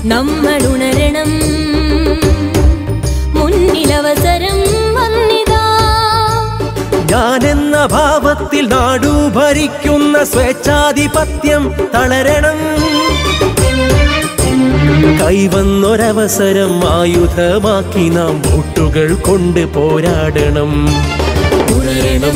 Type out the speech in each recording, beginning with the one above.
നമ്മൾ ഉണരണം മുന്നിലവസരം വന്നിതാ ഞാനെന്ന ഭാവത്തിൽ നാടു ഭരിക്കുന്ന സ്വേച്ഛാധിപത്യം തളരണം കൈവന്നൊരവസരം ആയുധമാക്കി നാം വോട്ടുകൾ കൊണ്ട് പോരാടണം ഉണരണം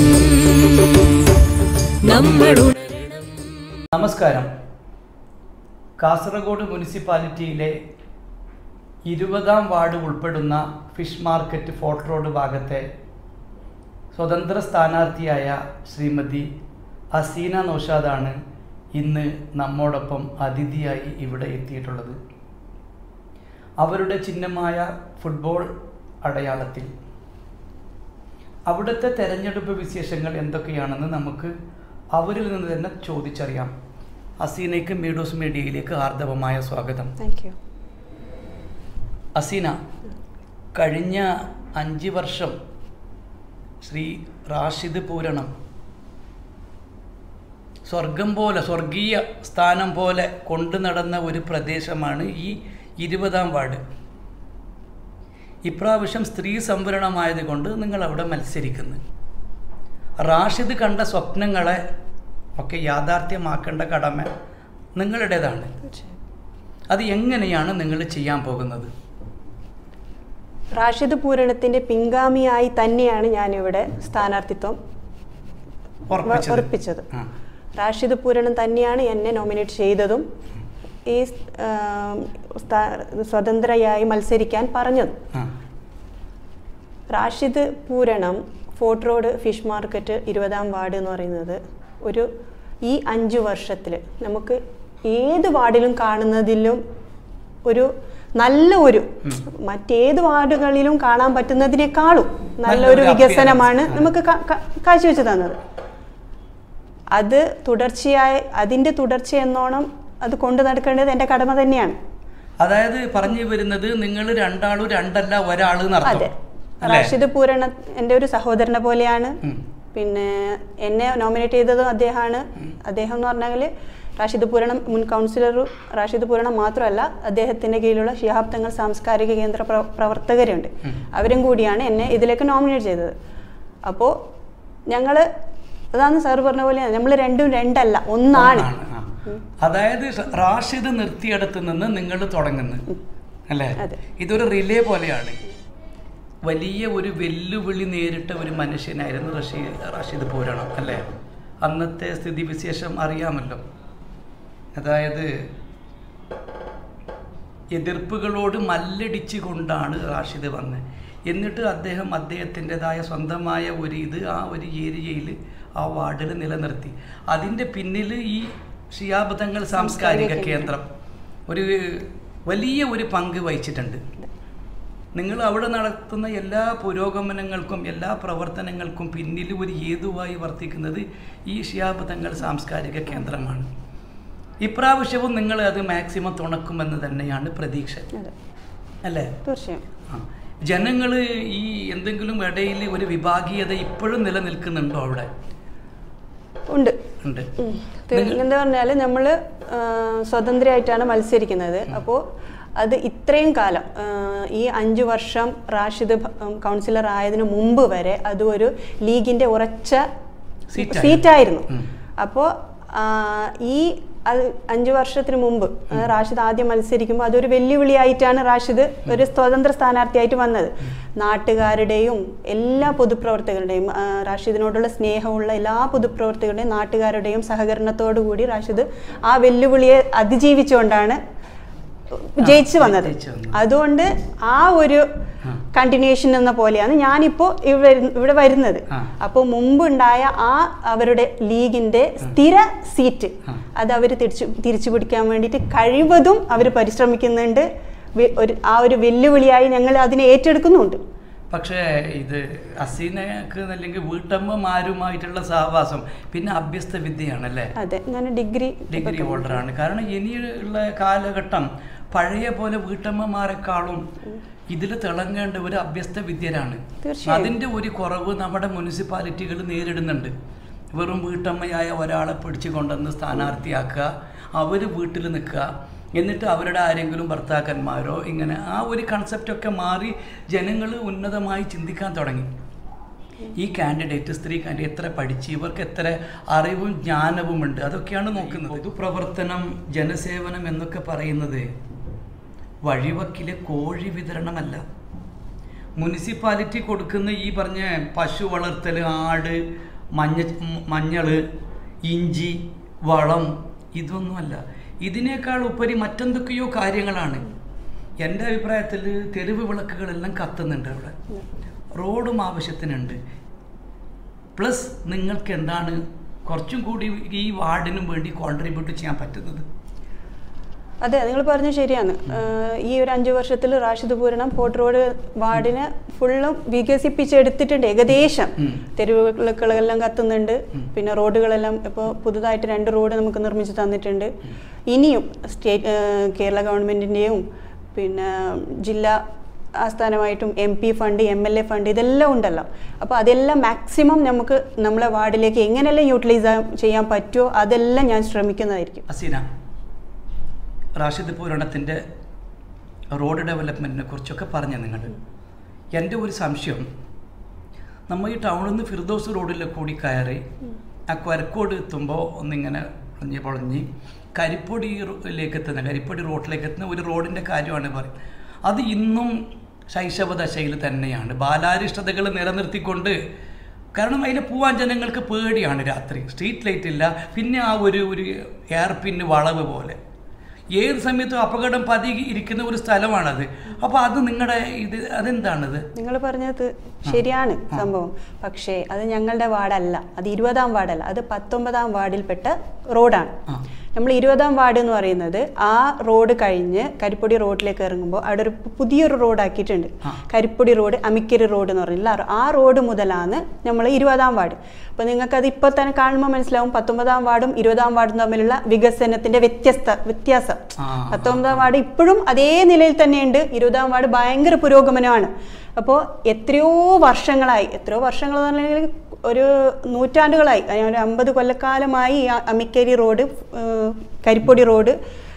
നമ്മൾ ഉണരണം നമസ്കാരം കാസർഗോഡ് മുനിസിപ്പാലിറ്റിയിലെ ഇരുപതാം വാർഡ് ഉൾപ്പെടുന്ന ഫിഷ് മാർക്കറ്റ് ഫോർട്ട് റോഡ് ഭാഗത്തെ സ്വതന്ത്ര സ്ഥാനാർത്ഥിയായ ശ്രീമതി അസീന നൌഷാദാണ് ഇന്ന് നമ്മോടൊപ്പം അതിഥിയായി ഇവിടെ എത്തിയിട്ടുള്ളത് അവരുടെ ചിഹ്നമായ ഫുട്ബോൾ അടയാളത്തിൽ അവിടുത്തെ തെരഞ്ഞെടുപ്പ് വിശേഷങ്ങൾ എന്തൊക്കെയാണെന്ന് നമുക്ക് അവരിൽ നിന്ന് തന്നെ ചോദിച്ചറിയാം അസീനയ്ക്ക് മീഡോസ് മീഡിയയിലേക്ക് ആർദവമായ സ്വാഗതം താങ്ക് യു അസീന കഴിഞ്ഞ അഞ്ച് വർഷം ശ്രീ റാഷിദ് പൂരണം സ്വർഗം പോലെ സ്വർഗീയ സ്ഥാനം പോലെ കൊണ്ടു നടന്ന ഒരു പ്രദേശമാണ് ഈ ഇരുപതാം വാർഡ് ഇപ്രാവശ്യം സ്ത്രീ സംവരണമായതുകൊണ്ട് നിങ്ങൾ അവിടെ മത്സരിക്കുന്നു റാഷിദ് കണ്ട സ്വപ്നങ്ങളെ ഒക്കെ യാഥാർത്ഥ്യമാക്കേണ്ട കടമ നിങ്ങളുടേതാണ് തീർച്ചയായും അത് എങ്ങനെയാണ് നിങ്ങൾ ചെയ്യാൻ പോകുന്നത് റാഷിദ് പൂരണത്തിന്റെ പിൻഗാമിയായി തന്നെയാണ് ഞാനിവിടെ സ്ഥാനാർത്ഥിത്വം ഉറപ്പിച്ചത്? ഉറപ്പിച്ചത് ആ. റാഷിദ് പൂരണം തന്നെയാണ് എന്നെ നോമിനേറ്റ് ചെയ്തതും ഈ ആം, സ്ഥാ- സ്വതന്ത്രയായി മത്സരിക്കാൻ പറഞ്ഞത് ആ. റാഷിദ് പൂരണം ഫോർട്ട് റോഡ് ഫിഷ് മാർക്കറ്റ് ഇരുപതാം വാർഡ് എന്ന് പറയുന്നത് ഒരു ഈ അഞ്ചു വർഷത്തിൽ നമുക്ക് ഏത് വാർഡിലും കാണുന്നതിലും ഒരു നല്ല ഒരു മറ്റേത് വാർഡുകളിലും കാണാൻ പറ്റുന്നതിനേക്കാളും നല്ലൊരു നല്ലൊരു വികസനമാണ് appearance. നമുക്ക് കാ- കാ- കാഴ്ചവെച്ച് തന്നത് അത് തുടർച്ചയായി അതിൻ്റെ തുടർച്ച എന്നോണം അത് കൊണ്ടു നടക്കേണ്ടത് എൻ്റെ കടമ തന്നെയാണ് അതായത് പറഞ്ഞു വരുന്നത് നിങ്ങൾ രണ്ടാളും രണ്ടല്ല ഒരാള് നടത്തും അതെ അല്ലേ റാഷിദ് പൂരണ എൻ്റെ ഒരു സഹോദരനെ പോലെയാണ് ഉം. പിന്നെ എന്നെ നോമിനേറ്റ് ചെയ്തതും അദ്ദേഹമാണ് അദ്ദേഹം എന്ന് പറഞ്ഞാൽ റാഷിദ് പൂരണം മുൻ കൗൺസിലർ റാഷിദ് പൂരണം മാത്രമല്ല അദ്ദേഹത്തിൻ്റെ കീഴിലുള്ള ശിഹാബ് തങ്ങൾ സാംസ്കാരിക കേന്ദ്ര പ്ര- പ്രവർത്തകരുണ്ട് അവരും കൂടിയാണ് എന്നെ ഇതിലേക്ക് നോമിനേറ്റ് ചെയ്തത് അപ്പോൾ ഞങ്ങൾ അതാണ് സാർ പറഞ്ഞ പോലെ നമ്മൾ രണ്ടും രണ്ടല്ല ഒന്നാണ് ആണ്, ആ. അതായത് റാഷിദ് നിർത്തിയിടത്ത് നിന്ന് നിങ്ങൾ തുടങ്ങുന്നു അല്ലേ അതെ. ഇതൊരു റിലേ പോലെയാണ് വലിയ ഒരു വെല്ലുവിളി നേരിട്ട ഒരു മനുഷ്യനായിരുന്നു റഷീ റാഷിദ് പൂരണം അല്ലേ അന്നത്തെ സ്ഥിതിവിശേഷം അറിയാമല്ലോ അതായത് എതിർപ്പുകളോട് മല്ലടിച്ചു കൊണ്ടാണ് റാഷിദ് വന്നത് എന്നിട്ട് അദ്ദേഹം അദ്ദേഹത്തിൻ്റെതായ സ്വന്തമായ ഒരു ഇത് ആ ഒരു ഏരിയയിൽ ആ വാർഡിൽ നിലനിർത്തി അതിൻ്റെ പിന്നിൽ ഈ ഷിയാബദങ്ങൾ സാംസ്കാരിക കേന്ദ്രം ഒരു വലിയ ഒരു പങ്ക് വഹിച്ചിട്ടുണ്ട് നിങ്ങൾ അവിടെ നടത്തുന്ന എല്ലാ പുരോഗമനങ്ങൾക്കും എല്ലാ പ്രവർത്തനങ്ങൾക്കും പിന്നിൽ ഒരു ഏതുവായി വർത്തിക്കുന്നത് ഈ ഷിയാബദങ്ങൾ സാംസ്കാരിക കേന്ദ്രമാണ് ഇപ്രാവശ്യവും നിങ്ങൾ അത് മാക്സിമം തുണക്കുമെന്ന് തന്നെയാണ് പ്രതീക്ഷ അതെ അല്ലേ തീർച്ചയായും ജനങ്ങൾ ഈ എന്തെങ്കിലും ഇടയിൽ ഒരു വിഭാഗീയത ഇപ്പോഴും നിലനിൽക്കുന്നുണ്ടോ അവിടെ ഉണ്ട് ഉണ്ട് ഉം. തീർ- എന്താ പറഞ്ഞാൽ നമ്മൾ സ്വതന്ത്രമായിട്ടാണ് മത്സരിക്കുന്നത് അപ്പോൾ അത് ഇത്രയും കാലം ആ, ഈ അഞ്ചു വർഷം റാഷിദ് ഭ- ഉം, കൗൺസിലർ ആയതിനു മുമ്പ് വരെ അത് ഒരു ലീഗിന്റെ ഉറച്ച സീറ്റായിരുന്നു. സീറ്റായിരുന്നു ഉം. അപ്പോൾ ഈ അത് അഞ്ചു വർഷത്തിന് മുമ്പ് ആ, റാഷിദ് ആദ്യം മത്സരിക്കുമ്പോൾ അതൊരു വെല്ലുവിളിയായിട്ടാണ് റാഷിദ് ഒരു സ്വതന്ത്ര സ്ഥാനാർത്ഥിയായിട്ട് വന്നത് നാട്ടുകാരുടെയും എല്ലാ പൊതുപ്രവർത്തകരുടെയും ആ, റാഷിദിനോടുള്ള സ്നേഹമുള്ള എല്ലാ പൊതുപ്രവർത്തകരുടെയും നാട്ടുകാരുടെയും സഹകരണത്തോടു കൂടി റാഷിദ് ആ വെല്ലുവിളിയെ അതിജീവിച്ചുകൊണ്ടാണ് ജയിച്ചു വന്നത് ജയിച്ചു വന്നത്. അതുകൊണ്ട് ആ ഒരു ആ. കണ്ടിന്യൂഷൻ എന്ന പോലെയാണ് ഞാനിപ്പോൾ ഇവിടെ ഇവിടെ വരുന്നത് ആ. അപ്പോൾ മുമ്പുണ്ടായ ആ അവരുടെ ലീഗിന്റെ സ്ഥിര സീറ്റ് ആ. അത് അവർ തിരിച്ചു തിരിച്ചു പിടിക്കാൻ വേണ്ടിയിട്ട് കഴിവതും അവർ പരിശ്രമിക്കുന്നുണ്ട് വെ- ഒരു ആ ഒരു വെല്ലുവിളിയായി ഞങ്ങൾ അതിനെ ഏറ്റെടുക്കുന്നുണ്ട് പക്ഷേ ഇത് അസീനക്ക് അല്ലെങ്കിൽ വീട്ടമ്മമാരുമായിട്ടുള്ള സഹവാസം പിന്നെ അഭ്യസ്ത വിദ്യയാണല്ലേ അതെ ഞാൻ ഡിഗ്രി ഡിഗ്രി ഹോൾഡറാണ് കാരണം ഇനിയുള്ള കാലഘട്ടം പഴയ പോലെ വീട്ടമ്മമാരെക്കാളും ഇതിൽ തിളങ്ങേണ്ട ഒരു അഭ്യസ്ത വിദ്യരാണ് തീർച്ചയായും. അതിൻ്റെ ഒരു കുറവ് നമ്മുടെ മുനിസിപ്പാലിറ്റികൾ നേരിടുന്നുണ്ട് വെറും വീട്ടമ്മയായ ഒരാളെ പിടിച്ചു കൊണ്ടുവന്ന് സ്ഥാനാർത്ഥിയാക്കുക അവർ വീട്ടിൽ നിൽക്കുക എന്നിട്ട് അവരുടെ ആരെങ്കിലും ഭർത്താക്കന്മാരോ ഇങ്ങനെ ആ ഒരു കൺസെപ്റ്റൊക്കെ മാറി ജനങ്ങൾ ഉന്നതമായി ചിന്തിക്കാൻ തുടങ്ങി ഈ കാൻഡിഡേറ്റ് സ്ത്രീ കാൻഡിഡേറ്റ് എത്ര പഠിച്ച് ഇവർക്ക് എത്ര അറിവും ജ്ഞാനവും ഉണ്ട് അതൊക്കെയാണ് നോക്കുന്നത് പൊതുപ്രവർത്തനം ജനസേവനം എന്നൊക്കെ പറയുന്നത് വഴിവക്കിലെ കോഴി വിതരണമല്ല മുനിസിപ്പാലിറ്റി കൊടുക്കുന്ന ഈ പറഞ്ഞ പശു വളർത്തൽ ആട് മഞ്ഞ മഞ്ഞൾ ഇഞ്ചി വളം ഇതൊന്നുമല്ല ഇതിനേക്കാൾ ഉപരി മറ്റെന്തൊക്കെയോ കാര്യങ്ങളാണ് എൻ്റെ അഭിപ്രായത്തിൽ തെരുവ് വിളക്കുകളെല്ലാം കത്തുന്നുണ്ട് അവിടെ റോഡും ആവശ്യത്തിനുണ്ട് പ്ലസ് നിങ്ങൾക്ക് എന്താണ് കുറച്ചും കൂടി ഈ വാർഡിനും വേണ്ടി കോൺട്രിബ്യൂട്ട് ചെയ്യാൻ പറ്റുന്നത് അതെ നിങ്ങൾ പറഞ്ഞത് ശരിയാണ് ആഹ് ഈ ഒരു അഞ്ചു വർഷത്തിൽ റാഷിദ് പൂരണം പോർട്ട് റോഡ് വാർഡിനെ ഫുള്ളും വികസിപ്പിച്ചെടുത്തിട്ടുണ്ട് ഏകദേശം ഉം. തെരുവുകളെല്ലാം കത്തുന്നുണ്ട് പിന്നെ റോഡുകളെല്ലാം ഇപ്പോൾ പുതുതായിട്ട് രണ്ട് റോഡ് നമുക്ക് നിർമ്മിച്ച് തന്നിട്ടുണ്ട് ഇനിയും സ്റ്റേറ്റ് ആഹ് കേരള ഗവൺമെൻറ്റിൻ്റെയും പിന്നെ ജില്ലാ ആസ്ഥാനമായിട്ടും M P fund M L A fund ഇതെല്ലാം ഉണ്ടല്ലോ അപ്പോൾ അതെല്ലാം മാക്സിമം നമുക്ക് നമ്മളെ വാർഡിലേക്ക് എങ്ങനെയെല്ലാം യൂട്ടിലൈസ് ചെയ്യാൻ പറ്റുമോ അതെല്ലാം ഞാൻ ശ്രമിക്കുന്നതായിരിക്കും അസീന റാഷിദ് പൂരണത്തിൻ്റെ റോഡ് ഡെവലപ്മെൻറ്റിനെ കുറിച്ചൊക്കെ പറഞ്ഞു നിങ്ങൾ എൻ്റെ ഒരു സംശയം നമ്മൾ ഈ ടൗണിൽ നിന്ന് ഫിർദോസ് റോഡിൽ കൂടി കയറി ആ കൊരക്കോട് എത്തുമ്പോൾ ഒന്നിങ്ങനെ പൊളഞ്ഞ് പൊളഞ്ഞ് കരിപ്പൊടിയിലേക്ക് എത്തുന്ന കരിപ്പൊടി റോഡിലേക്ക് എത്തുന്ന ഒരു റോഡിൻ്റെ കാര്യമാണ് പറയും അത് ഇന്നും ശൈശവ ദശയിൽ തന്നെയാണ് ബാലാരിഷ്ടതകൾ നിലനിർത്തിക്കൊണ്ട് കാരണം അതിൽ പോവാൻ ജനങ്ങൾക്ക് പേടിയാണ് രാത്രി സ്ട്രീറ്റ് ലൈറ്റ് ഇല്ല പിന്നെ ആ ഒരു ഒരു എയർ പിന്ന് വളവ് പോലെ ഏത് സമയത്തും അപകടം പതി ഇരിക്കുന്ന ഒരു സ്ഥലമാണത് അപ്പോൾ അത് നിങ്ങളുടെ ഇത് അതെന്താണത് നിങ്ങൾ പറഞ്ഞത് ശരിയാണ് സംഭവം പക്ഷേ അത് ഞങ്ങളുടെ വാർഡല്ല അത് ഇരുപതാം വാർഡല്ല അത് പത്തൊമ്പതാം വാർഡിൽപ്പെട്ട റോഡാണ് ആ. നമ്മൾ ഇരുപതാം വാർഡ് എന്ന് പറയുന്നത് ആ റോഡ് കഴിഞ്ഞ് കരിപ്പൊടി റോഡിലേക്ക് ഇറങ്ങുമ്പോൾ അവിടെ ഒരു പുതിയൊരു റോഡ് ആക്കിയിട്ടുണ്ട് ആ. കരിപ്പൊടി റോഡ് അമിക്കരി റോഡ് എന്ന് പറഞ്ഞില്ല ആ റോഡ് മുതലാണ് നമ്മൾ ഇരുപതാം വാർഡ് അപ്പോൾ നിങ്ങൾക്കത് ഇപ്പോൾ തന്നെ കാണുമ്പോൾ മനസ്സിലാവും പത്തൊമ്പതാം വാർഡും ഇരുപതാം വാർഡും തമ്മിലുള്ള വികസനത്തിന്റെ വ്യത്യസ്ത വ്യത്യാസം ആ. പത്തൊമ്പതാം വാർഡ് ഇപ്പോഴും അതേ നിലയിൽ തന്നെയുണ്ട് ഇരുപതാം വാർഡ് ഭയങ്കര പുരോഗമനമാണ് അപ്പോൾ എത്രയോ വർഷങ്ങളായി എത്രയോ വർഷങ്ങൾ എന്ന് പറഞ്ഞിട്ടുണ്ടെങ്കിൽ ഒരു നൂറ്റാണ്ടുകളായി അതായത് ഒരു അമ്പത് കൊല്ലക്കാലമായി ഈ അമിക്കരി റോഡ് ഏഹ്, കരിപ്പൊടി റോഡ്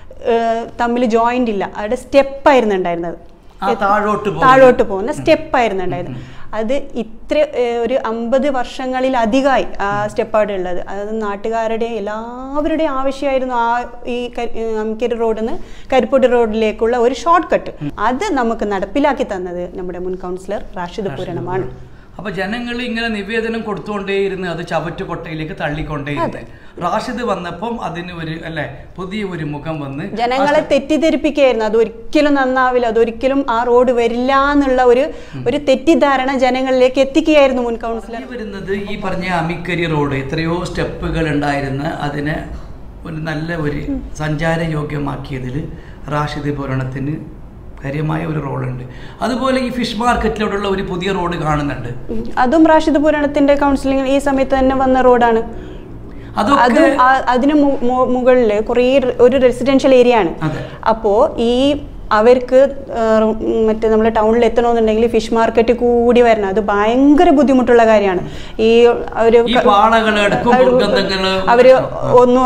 തമ്മിൽ ജോയിന്റ് ഇല്ല അവിടെ സ്റ്റെപ്പായിരുന്നു ഉണ്ടായിരുന്നത് ആ താഴോട്ട് പോകുന്ന. താഴോട്ട് പോകുന്ന സ്റ്റെപ്പായിരുന്നു ഉണ്ടായിരുന്നത് അത് ഇത്ര ഏഹ്, ഒരു അമ്പത് വർഷങ്ങളിലധികമായി ആ സ്റ്റെപ്പ് അവിടെ ഉള്ളത് അത് നാട്ടുകാരുടെയും എല്ലാവരുടെയും ആവശ്യമായിരുന്നു ആ ഈ കരി- ഏഹ്, അമിക്കരി റോഡിൽ നിന്ന് കരിപ്പൊടി റോഡിലേക്കുള്ള ഒരു ഷോർട്ട് കട്ട് അത് നമുക്ക് നടപ്പിലാക്കി തന്നത് നമ്മുടെ മുൻ കൗൺസിലർ റാഷിദ് പൂരണമാണ് അപ്പൊ ജനങ്ങൾ ഇങ്ങനെ നിവേദനം കൊടുത്തുകൊണ്ടേയിരുന്ന് അത് ചവറ്റുകൊട്ടയിലേക്ക് തള്ളിക്കൊണ്ടേയിരുന്ന് റാഷിദ് വന്നപ്പം അതിന് ഒരു അല്ലെ പുതിയ ഒരു മുഖം വന്ന് ജനങ്ങളെ തെറ്റിദ്ധരിപ്പിക്കുകയായിരുന്നു അതൊരിക്കലും നന്നാവില്ല അതൊരിക്കലും ആ റോഡ് വരില്ല എന്നുള്ള ഒരു ഒരു തെറ്റിദ്ധാരണ ജനങ്ങളിലേക്ക് എത്തിക്കുകയായിരുന്നു മുൻ കൗൺസിലർ ഈ വരുന്നത് ഈ പറഞ്ഞ അമിക്കരി റോഡ് എത്രയോ സ്റ്റെപ്പുകൾ ഉണ്ടായിരുന്ന അതിനെ ഒരു നല്ല ഒരു സഞ്ചാരയോഗ്യമാക്കിയതിൽ റാഷിദ് പൂരണത്തിന് കാര്യമായ ഒരു റോളുണ്ട് അതുപോലെ ഈ ഫിഷ് മാർക്കറ്റിലോടുള്ള ഒരു പുതിയ റോഡ് കാണുന്നുണ്ട് ഉം. അതും റാഷിദ് പുരാണത്തിന്റെ കൗൺസിലിംഗ് ഈ സമയത്ത് തന്നെ വന്ന റോഡാണ് അതൊക്കെ അതും ആ- അതിന് മു- മു- മുകളില് കുറേ ര- ഒരു റെസിഡൻഷ്യൽ ഏരിയ ആണ് അതെ. അപ്പോ ഈ അവർക്ക് ഏർ, ഉം, മറ്റേ നമ്മൾ ടൗണിൽ എത്തണമെന്നുണ്ടെങ്കിൽ ഫിഷ് മാർക്കറ്റ് കൂടി വരണം അത് ഭയങ്കര ബുദ്ധിമുട്ടുള്ള കാര്യമാണ് ഈ ഒരു ഈ പാളകള് അടുക്കും ദുർഗന്ധങ്ങള് അവര് ഒന്ന്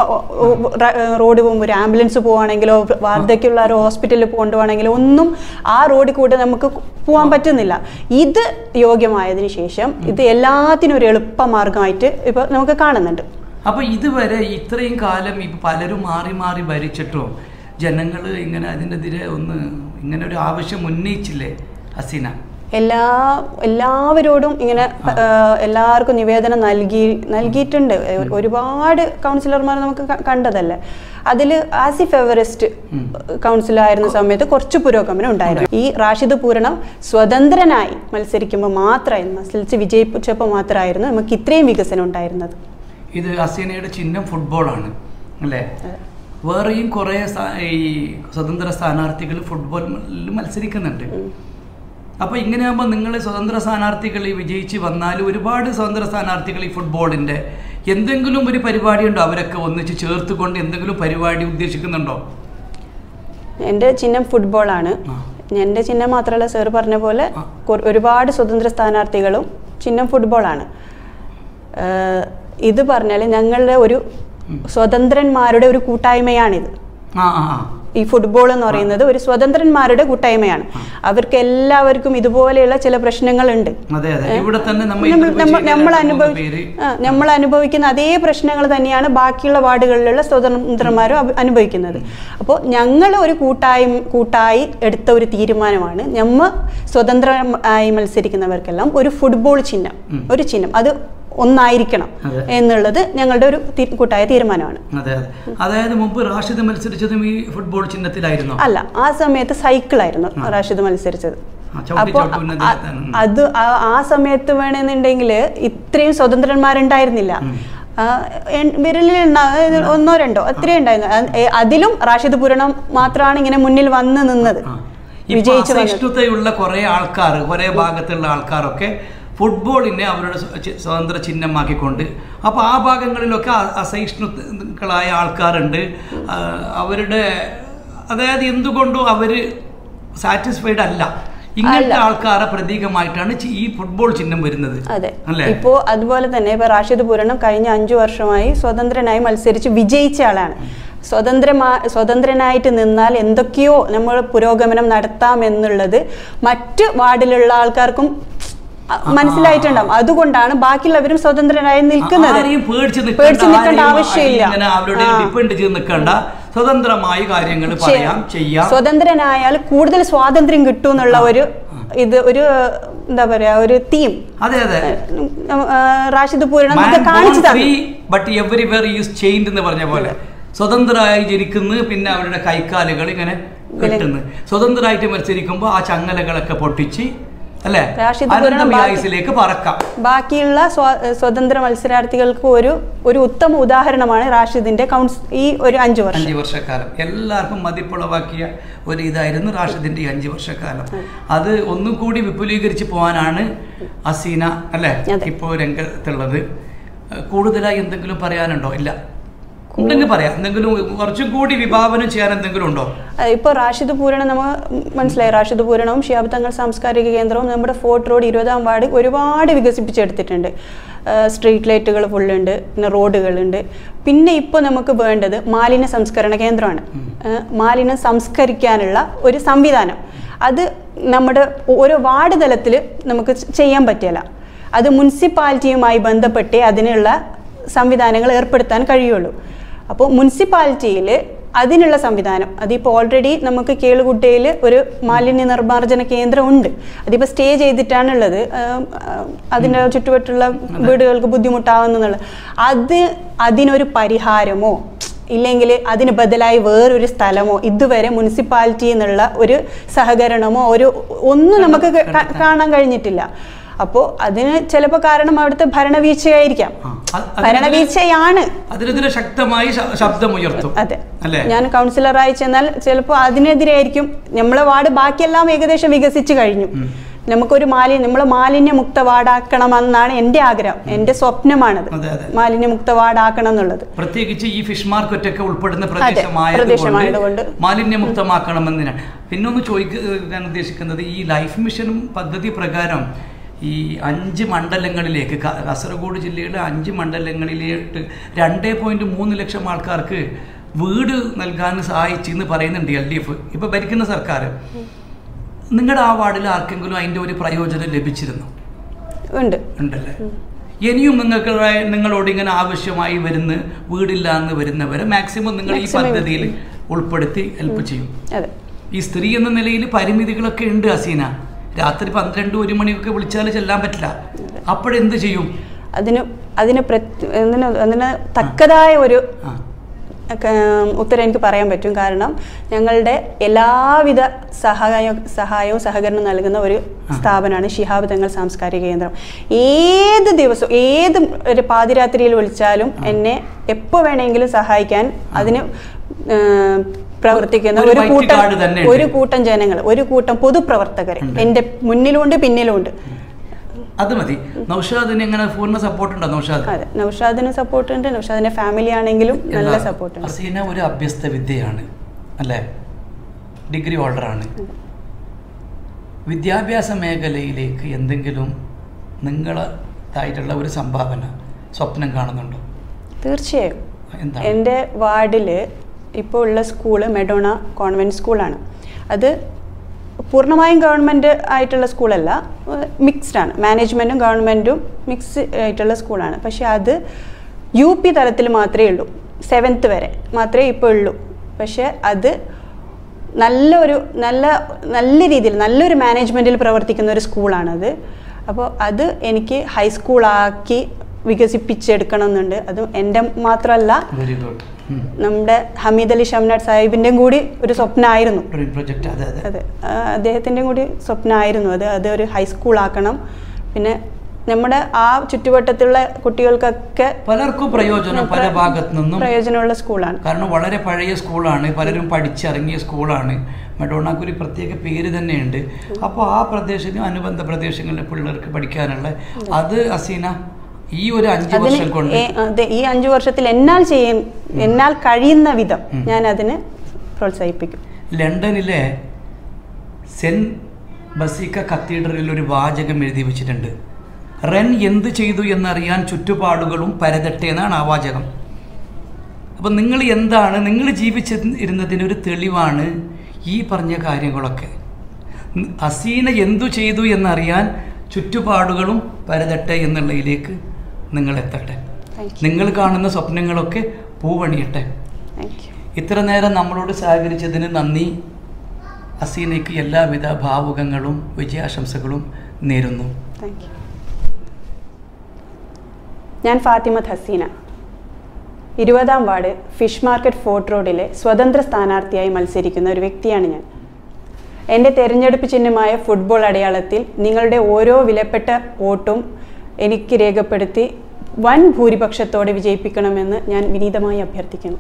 റോഡ് പോകുമ്പോൾ ഒരു ആംബുലൻസ് പോവാണെങ്കിലോ വാർദ്ധക്യമുള്ള ഒരു ഹോസ്പിറ്റലിൽ കൊണ്ടുപോകണമെങ്കിലോ ഒന്നും ആ റോഡിൽ കൂടെ നമുക്ക് പോകാൻ പറ്റുന്നില്ല ഇത് യോഗ്യമായതിനു ശേഷം ഇത് എല്ലാത്തിനും ഒരു എളുപ്പമാർഗമായിട്ട് ഇപ്പൊ നമുക്ക് കാണുന്നുണ്ട് അപ്പൊ ഇതുവരെ ഇത്രയും കാലം ഇപ്പൊ പലരും മാറി മാറി ഭരിച്ചിട്ടും ജനങ്ങൾ ഇങ്ങനെ അതിനെതിരെ ഒന്ന് ഇങ്ങനെ ഒരു ആവശ്യം ഉന്നയിച്ചില്ലേ ഹസീന എല്ലാ എല്ലാവരോടും ഇങ്ങനെ ആ, എല്ലാവർക്കും നിവേദനം നൽകി നൽകിയിട്ടുണ്ട് ഒ- ഒരുപാട് കൗൺസിലർമാർ നമുക്ക് ക- കണ്ടതല്ലേ അതിൽ ആസിഫ് എവറസ്റ്റ് കൗൺസിലായിരുന്ന സമയത്ത് കുറച്ച് പുരോഗമനം ഉണ്ടായിരുന്നു ഈ റാഷിദ് പൂരണം സ്വതന്ത്രനായി മത്സരിക്കുമ്പോൾ മാത്രമായിരുന്നു മത്സരിച്ച് വിജയിപ്പിച്ചപ്പോൾ മാത്രമായിരുന്നു നമുക്ക് ഇത്രയും വികസനം ഉണ്ടായിരുന്നത് ഇത് ഹസീനയുടെ ചിഹ്നം ഫുട്ബോളാണ് അല്ലേ വേറെയും കുറേ സ്ഥാ- ഈ സ്വതന്ത്ര സ്ഥാനാർത്ഥികൾ ഫുട്ബോളിൽ മത്സരിക്കുന്നുണ്ട് അപ്പോൾ ഇങ്ങനെയാകുമ്പോൾ നിങ്ങൾ സ്വതന്ത്ര സ്ഥാനാർത്ഥികൾ ഈ വിജയിച്ച് വന്നാൽ ഒരുപാട് സ്വതന്ത്ര സ്ഥാനാർത്ഥികൾ ഈ ഫുട്ബോളിൻ്റെ എന്തെങ്കിലും ഒരു പരിപാടി ഉണ്ടോ അവരൊക്കെ ഒന്നിച്ച് ചേർത്തുകൊണ്ട് എന്തെങ്കിലും പരിപാടി ഉദ്ദേശിക്കുന്നുണ്ടോ എൻ്റെ ചിഹ്നം ഫുട്ബോളാണ് ആ. എൻ്റെ ചിഹ്നം മാത്രമല്ല സാർ പറഞ്ഞ പോലെ ആ. കൊ- ഒരുപാട് സ്വതന്ത്ര സ്ഥാനാർത്ഥികളും ചിഹ്നം ഫുട്ബോളാണ് ഏഹ് ഇത് പറഞ്ഞാൽ ഞങ്ങളുടെ ഒരു സ്വതന്ത്രന്മാരുടെ ഒരു കൂട്ടായ്മയാണിത് ആ ആ ആ ഈ ഫുട്ബോൾ എന്ന് പറയുന്നത് ഒരു സ്വതന്ത്രന്മാരുടെ കൂട്ടായ്മയാണ് അവർക്ക് എല്ലാവർക്കും ഇതുപോലെയുള്ള ചില പ്രശ്നങ്ങളുണ്ട് അതെ അതെ ഇവിടെ തന്നെ നമ്മൾ നമ്മൾ interview നമ്മൾ ചെയ്ത നമ്മൾ രണ്ട് മൂന്ന് അനുഭവി പേര് ആ, നമ്മൾ അനുഭവിക്കുന്ന അതേ പ്രശ്നങ്ങൾ തന്നെയാണ് ബാക്കിയുള്ള വാർഡുകളിലുള്ള സ്വതന്ത്രന്മാരും അഭി- അനുഭവിക്കുന്നത് അപ്പോൾ ഞങ്ങൾ ഒരു കൂട്ടായ്മ കൂട്ടായി എടുത്ത ഒരു തീരുമാനമാണ് നമ്മ സ്വതന്ത്രമായി മത്സരിക്കുന്നവർക്കെല്ലാം ഒരു ഫുട്ബോൾ ചിഹ്നം ഒരു ചിഹ്നം അത് ഒന്നായിരിക്കണം അതെ. എന്നുള്ളത് ഞങ്ങളുടെ ഒരു തി- കൂട്ടായ തീരുമാനമാണ് അതെ അതെ അതായത് മുമ്പ് റാഷിദ് മത്സരിച്ചതും ഈ ഫുട്ബോൾ ചിഹ്നത്തിലായിരുന്നോ അല്ല ആ സമയത്ത് സൈക്കിളായിരുന്നു റാഷിദ് മത്സരിച്ചത് ആ, ചവിട്ടി അപ്പോൾ ചവിട്ടി ഉന്നതിയിലെത്താൻ. ഉം. അത് ആ- ആ സമയത്ത് വേണമെന്നുണ്ടെങ്കിൽ ഇത്രയും സ്വതന്ത്രന്മാരുണ്ടായിരുന്നില്ല ആ, എൺ- വിരലിൽ എണ്ണ- അതായത് ഒന്നോ രണ്ടോ അത്രയും ഉണ്ടായിരുന്നു അത് ഏ- അതിലും റാഷിദ് പുരണം മാത്രമാണ് ഇങ്ങനെ മുന്നിൽ വന്ന് നിന്നത് ആ. ഇപ്പൊ വിജയിച്ചു വന്നത് അസഹിഷ്ണുതയുള്ള കുറെ ആൾക്കാർ കുറെ ഭാഗത്തുള്ള ആൾക്കാരൊക്കെ ഫുട്ബോളിനെ അവരുടെ സ്വ- ചി- സ്വതന്ത്ര ചിഹ്നമാക്കിക്കൊണ്ട് അപ്പോൾ ആ ഭാഗങ്ങളിലൊക്കെ അ- അസഹിഷ്ണുക്കളായ ആൾക്കാരുണ്ട് ആ, അവരുടെ അതായത് എന്തുകൊണ്ടും അവര് സാറ്റിസ്ഫൈഡ് അല്ല ഇങ്ങനത്തെ ആൾക്കാരെ പ്രതീകമായിട്ടാണ് ചി- ഈ ഫുട്ബോൾ ചിഹ്നം വരുന്നത് അതെ അല്ലേ ഇപ്പോ അതുപോലെ തന്നെ ഇപ്പൊ റാഷിദ് പുരണം കഴിഞ്ഞ അഞ്ചു വർഷമായി സ്വതന്ത്രനായി മത്സരിച്ച് വിജയിച്ച ആളാണ് സ്വതന്ത്രമാ സ്വതന്ത്രനായിട്ട് നിന്നാൽ എന്തൊക്കെയോ നമ്മൾ പുരോഗമനം നടത്താമെന്നുള്ളത് മറ്റ് വാർഡിലുള്ള ആൾക്കാർക്കും അ, മനസ്സിലായിട്ടുണ്ടാവും അതുകൊണ്ടാണ് ബാക്കിയുള്ളവരും സ്വതന്ത്രരായി നിൽക്കുന്നത് ആരെയും പേടിച്ച് പേടിച്ച് നിൽക്കേണ്ട ആരെയും ആവശ്യമില്ല ഇങ്ങനെ അവരുടെ ആ. ഡിപ്പെൻഡ് ചെയ്ത് നിൽക്കേണ്ട സ്വതന്ത്രമായി കാര്യങ്ങൾ പറയാം ചെയ്യാം സ്വതന്ത്രനായാൽ കൂടുതൽ സ്വാതന്ത്ര്യം കിട്ടും എന്നുള്ള ഒരു ഇത് ഒരു എന്താ പറയാ ഒരു തീം അതെ അതെ റാഷിദ് പൂരണം നമുക്ക് കാണിച്ചു തന്നു ബട്ട് എവരിവെയർ ഈസ് ചെയിൻഡ് എന്ന് പറഞ്ഞ പോലെ സ്വതന്ത്രരായി ജനിക്കുന്നു പിന്നെ അവരുടെ കൈക്കാലുകൾ ഇങ്ങനെ കെട്ടുന്നു സ്വതന്ത്രമായിട്ട് മത്സരിക്കുമ്പോൾ ആ ചങ്ങലകളൊക്കെ പൊട്ടിച്ച് അല്ലെ രാഷിദ് പൂരണം ബാക്കി- അനന്തവിലായുസിലേക്ക് പറക്കാം ബാക്കിയുള്ള സ്വാ- സ്വതന്ത്ര മത്സരാർത്ഥികൾക്ക് ഒരു ഒരു ഉത്തമ ഉദാഹരണമാണ് റാഷിദിന്റെ കൗൺസ് ഈ ഒരു അഞ്ചു വർഷം അഞ്ച് വർഷക്കാലം എല്ലാവർക്കും മതിപ്പുളവാക്കിയ ഒരു ഇതായിരുന്നു റാഷിദിന്റെ ഈ അഞ്ച് വർഷക്കാലം അത് ഒന്നും കൂടി വിപുലീകരിച്ച് പോകാനാണ് അസീന അല്ലെ അതെ. ഇപ്പോൾ രംഗത്തുള്ളത് ഏഹ് കൂടുതലായി എന്തെങ്കിലും പറയാനുണ്ടോ ഇല്ല ഉണ്ടെങ്കിൽ പറയാം എന്തെങ്കിലും കുറച്ചും കൂടി വിഭാവനം ചെയ്യാൻ എന്തെങ്കിലും ഉണ്ടോ അഹ് ഇപ്പൊ റാഷിദ് പൂരണം നമ്മൾ മനസ്സിലായി റാഷിദ് പൂരണവും ഷിയാബ് തങ്ങൾ സാംസ്കാരിക കേന്ദ്രവും നമ്മുടെ ഫോർട്ട് റോഡ് ഇരുപതാം വാർഡ് ഒരുപാട് വികസിപ്പിച്ചെടുത്തിട്ടുണ്ട് ആഹ് സ്ട്രീറ്റ് ലൈറ്റുകൾ ഫുള്ളുണ്ട് പിന്നെ റോഡുകളുണ്ട് പിന്നെ ഇപ്പോൾ നമുക്ക് വേണ്ടത് മാലിന്യ സംസ്കരണ കേന്ദ്രമാണ് ആഹ് മാലിന്യം സംസ്കരിക്കാനുള്ള ഒരു സംവിധാനം അത് നമ്മുടെ ഓരോ വാർഡ് തലത്തിൽ നമുക്ക് ചെ- ചെയ്യാൻ പറ്റില്ല അത് മുനിസിപ്പാലിറ്റിയുമായി ബന്ധപ്പെട്ടേ അതിനുള്ള സംവിധാനങ്ങൾ ഏർപ്പെടുത്താൻ കഴിയുള്ളൂ അപ്പോൾ മുനിസിപ്പാലിറ്റിയിൽ അതിനുള്ള സംവിധാനം അതിപ്പോൾ ഓൾറെഡി നമുക്ക് കേളുകുട്ടയിൽ ഒരു മാലിന്യ നിർമ്മാർജ്ജന കേന്ദ്രം ഉണ്ട് അതിപ്പോൾ സ്റ്റേ ചെയ്തിട്ടാണുള്ളത് ആം, ആം, അതിൻ്റെ ചുറ്റുവട്ടുള്ള വീടുകൾക്ക് ബുദ്ധിമുട്ടാവുന്നുള്ളത് അത് അതിനൊരു പരിഹാരമോ ഇല്ലെങ്കിൽ അതിന് ബദലായി വേറൊരു സ്ഥലമോ ഇതുവരെ മുനിസിപ്പാലിറ്റി എന്നുള്ള ഒരു സഹകരണമോ ഒരു ഒന്നും നമുക്ക് ക- കാണാൻ കഴിഞ്ഞിട്ടില്ല അപ്പോൾ അതിന് ചിലപ്പോൾ കാരണം അവിടുത്തെ ഭരണവീഴ്ചയായിരിക്കാം ആ, അത് അതിനെതിരെ- ഭരണവീഴ്ചയാണ് അതിനെതിരെ ശക്തമായി ശ- ശബ്ദമുയർത്തും അതെ അല്ലേ ഞാൻ കൗൺസിലറായി ചെന്നാൽ ചിലപ്പോൾ അതിനെതിരെയായിരിക്കും നമ്മളെ വാർഡ് ബാക്കിയെല്ലാം ഏകദേശം വികസിച്ച് കഴിഞ്ഞു നമുക്കൊരു മാലിന്യം നമ്മൾ മാലിന്യമുക്ത വാർഡാക്കണമെന്നാണ് എൻ്റെ ആഗ്രഹം എൻ്റെ സ്വപ്നമാണത് അതെ, അതെ. മാലിന്യമുക്ത വാർഡാക്കണം എന്നുള്ളത് പ്രത്യേകിച്ച് ഈ ഫിഷ് മാർക്കറ്റ് ഒക്കെ ഉൾപ്പെടുന്ന പ്രദേശമായതുകൊണ്ട് പ്രദേശമായതുകൊണ്ട് മാലിന്യമുക്തമാക്കണമെന്നതിനാണ് പിന്നെ ഒന്ന് ചോദിക്കാൻ ഉദ്ദേശിക്കുന്നത് ഈ ലൈഫ് മിഷൻ പദ്ധതി പ്രകാരം ഈ അഞ്ച് മണ്ഡലങ്ങളിലേക്ക് ക- കാസർഗോഡ് ജില്ലയിലെ അഞ്ച് മണ്ഡലങ്ങളിലേക്ക് രണ്ടേ പോയിന്റ് മൂന്ന് ലക്ഷം ആൾക്കാർക്ക് വീട് നൽകാൻ സഹായിച്ചു എന്ന് പറയുന്നുണ്ട് എൽ ഡി എഫ് ഇപ്പൊ ഭരിക്കുന്ന സർക്കാർ നിങ്ങളുടെ ആ വാർഡിൽ ആർക്കെങ്കിലും അതിന്റെ ഒരു പ്രയോജനം ലഭിച്ചിരുന്നു ഉണ്ട് ഉണ്ടല്ലേ ഇനിയും നിങ്ങൾക്ക് നിങ്ങളോട് ഇങ്ങനെ ആവശ്യമായി വരുന്ന വീടില്ല എന്ന് വരുന്നവരെ മാക്സിമം നിങ്ങൾ ഈ Maximum പദ്ധതിയിൽ ഉൾപ്പെടുത്തി ഹെൽപ്പ് ചെയ്യും അതെ ഈ സ്ത്രീ എന്ന നിലയിൽ പരിമിതികളൊക്കെ ഉണ്ട് അസീന രാത്രി പന്ത്രണ്ട് ഒരു മണിയൊക്കെ വിളിച്ചാൽ ചെല്ലാൻ പറ്റില്ല അപ്പോഴെന്ത് ചെയ്യും അതിന് അതിന് പ്രത്യ- അതിന് അതിന് തക്കതായ ഒരു ആ ഒക്കെ, ഉം, ഉത്തരം എനിക്ക് പറയാൻ പറ്റും കാരണം ഞങ്ങളുടെ എല്ലാവിധ സഹായ സഹായവും സഹകരണവും നൽകുന്ന ഒരു സ്ഥാപനമാണ് ശിഹാബ് തങ്ങൾ സാംസ്കാരിക കേന്ദ്രം ഏത് ദിവസവും ഏത് ഒരു പാതിരാത്രിയിൽ വിളിച്ചാലും എന്നെ എപ്പോൾ വേണമെങ്കിലും സഹായിക്കാൻ അതിന് ഏം, പ്രവർത്തിക്കുന്ന ഒരു ഒരു വൈറ്റ് കൂട്ടം കാർഡ് തന്നെയുണ്ട്. ഒരു കൂട്ടം ജനങ്ങൾ ഒരു കൂട്ടം പൊതുപ്രവർത്തകർ എൻ്റെ മുന്നിലുണ്ട് പിന്നിലുമുണ്ട് അത് മതി നൗഷാദിന് എങ്ങനെ പൂർണ്ണ സപ്പോർട്ട് ഉണ്ടോ നൗഷാദ് അതെ നൗഷാദിന് സപ്പോർട്ട് ഉണ്ട് നൗഷാദിന്റെ ഫാമിലി ആണെങ്കിലും നല്ല എല്ലാ- സപ്പോർട്ട് ഉണ്ട് അസീന ഒരു അഭ്യസ്ത വിദ്യയാണ് അല്ലേ ഡിഗ്രി ഹോൾഡറാണ് വിദ്യാഭ്യാസ മേഖലയിലേക്ക് എന്തെങ്കിലും നിങ്ങളതായിട്ടുള്ള ഒരു സംഭാവന സ്വപ്നം കാണുന്നുണ്ടോ തീർച്ചയായും എന്താണ് എൻ്റെ വാർഡിൽ ഇപ്പോൾ ഉള്ള സ്കൂള് മെഡോണ കോൺവെൻറ്റ് സ്കൂളാണ് അത് പൂർണ്ണമായും ഗവൺമെൻറ് ആയിട്ടുള്ള സ്കൂളല്ല മിക്സ്ഡ് ആണ് മാനേജ്മെൻറ്റും ഗവൺമെൻറ്റും മിക്സ് ആയിട്ടുള്ള സ്കൂളാണ് പക്ഷേ അത് യു പി തലത്തിൽ മാത്രമേ ഉള്ളൂ സെവൻത്ത് വരെ മാത്രമേ ഇപ്പോൾ ഉള്ളൂ പക്ഷേ അത് നല്ലൊരു നല്ല നല്ല രീതിയിൽ നല്ലൊരു മാനേജ്മെൻറ്റിൽ പ്രവർത്തിക്കുന്ന ഒരു സ്കൂളാണത് അപ്പോൾ അത് എനിക്ക് ഹൈസ്കൂളാക്കി വികസിപ്പിച്ചെടുക്കണം എന്നുണ്ട് അത് എൻ്റെ മാത്രമല്ല വെരി ഗുഡ് നമ്മുടെ ഹമീദ് അലി ഷംനാട് സാഹിബിൻ്റെയും കൂടി ഒരു സ്വപ്നമായിരുന്നു ഡ്രീം പ്രൊജക്റ്റ് അതെ അതെ അതെ ആ, അദ്ദേഹത്തിൻ്റെയും കൂടി സ്വപ്നമായിരുന്നു അത് അത് ഒരു ഹൈസ്കൂളാക്കണം പിന്നെ നമ്മുടെ ആ ചുറ്റുവട്ടത്തുള്ള കുട്ടികൾക്കൊക്കെ പലർക്കും പ്രയോജനം പല ഭാഗത്തു നിന്നും പ്രയോജനമുള്ള സ്കൂളാണ് കാരണം വളരെ പഴയ സ്കൂളാണ് പലരും പഠിച്ചിറങ്ങിയ സ്കൂളാണ് മെഡോണാക്ക് ഒരു പ്രത്യേക പേര് തന്നെയുണ്ട് അപ്പോൾ ആ പ്രദേശത്തിനും അനുബന്ധ പ്രദേശങ്ങളിലെ പിള്ളേർക്ക് പഠിക്കാനുള്ള അത് അസീന ഈ ഒരു അഞ്ച് അതിന് വർഷം കൊണ്ട് ഏ- അതെ ഈ അഞ്ചു വർഷത്തിൽ എന്നാൽ ചെയ്യും എന്നാൽ കഴിയുന്ന വിധം ഞാൻ അതിന് പ്രോത്സാഹിപ്പിക്കും ലണ്ടനിലെ സെൻറ്റ് ബസീക്ക കത്തീഡ്രലിൽ ഒരു വാചകം എഴുതി വെച്ചിട്ടുണ്ട് റെൻ എന്ത് ചെയ്തു എന്നറിയാൻ ചുറ്റുപാടുകളും പരതട്ടെ എന്നാണ് ആ വാചകം അപ്പം നിങ്ങൾ എന്താണ് നിങ്ങൾ ജീവിച്ചിരുന്നതിന് ഒരു തെളിവാണ് ഈ പറഞ്ഞ കാര്യങ്ങളൊക്കെ ഉം, അസീന എന്തു ചെയ്തു എന്നറിയാൻ ചുറ്റുപാടുകളും പരതട്ടെ എന്നുള്ളതിലേക്ക് നിങ്ങൾ എത്തട്ടെ താങ്ക് യു നിങ്ങൾ കാണുന്ന സ്വപ്നങ്ങളൊക്കെ പൂവണിയട്ടെ താങ്ക് യു ഇത്ര നേരം നമ്മളോട് സഹകരിച്ചതിന് നന്ദി അസീനയ്ക്ക് എല്ലാവിധ ഭാവുകങ്ങളും വിജയാശംസകളും നേരുന്നു താങ്ക് യു ഞാൻ ഫാത്തിമത്ത് ഹസീന ഇരുപതാം വാർഡ് ഫിഷ് മാർക്കറ്റ് ഫോർട്ട് റോഡിലെ സ്വതന്ത്ര സ്ഥാനാർത്ഥിയായി മത്സരിക്കുന്ന ഒരു വ്യക്തിയാണ് ഞാൻ എൻ്റെ തെരഞ്ഞെടുപ്പ് ചിഹ്നമായ ഫുട്ബോൾ അടയാളത്തിൽ നിങ്ങളുടെ ഓരോ വിലപ്പെട്ട വോട്ടും എനിക്ക് രേഖപ്പെടുത്തി വൻ ഭൂരിപക്ഷത്തോടെ വിജയിപ്പിക്കണമെന്ന് ഞാൻ വിനീതമായി അഭ്യർത്ഥിക്കുന്നു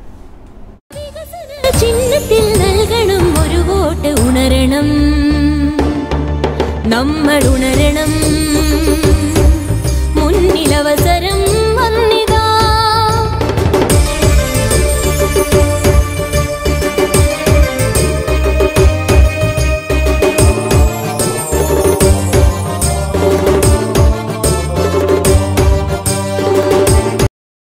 വികസന ചിഹ്നത്തിൽ നൽകണം ഒരു വോട്ട് ഉണരണം നമ്മൾ ഉണരണം